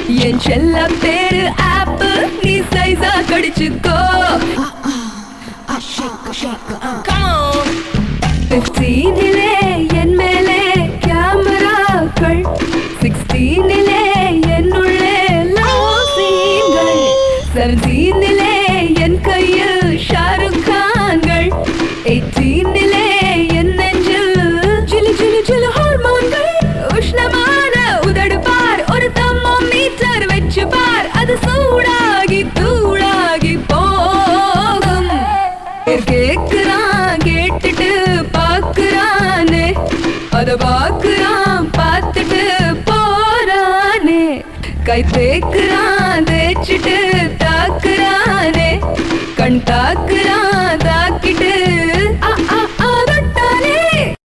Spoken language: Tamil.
என் செல்ல பேரு ஆப்பிள் நீ சைஸா கடிச்சுக்கோ பிப்டீனிலே என் மேலே கேமராக்கள் சிக்ஸ்டீனிலே என்னுள்ளே லவ் சீன்கள் செவன்டீனிலே என் கையில் ஷாருக் கான்கள் எயிட்டீனிலே என் நெஞ்சில் ஜிலு ஜிலு ஜிலு ஹார்மோன்கள் உஷ்ணமான உதடு பார் ஒரு தம்மோமீட்டர் வச்சு பார் அது சூடாகி தூளாகி போகும் பேர் கேக்குறான் கேட்டுட்டு பாக்குறானே அத பாக்குறான் பார்த்துட்டு போறானே கை தேக்குறான் தேய்ச்சிட்டு தாக்குறானே கண் தாக்குறான்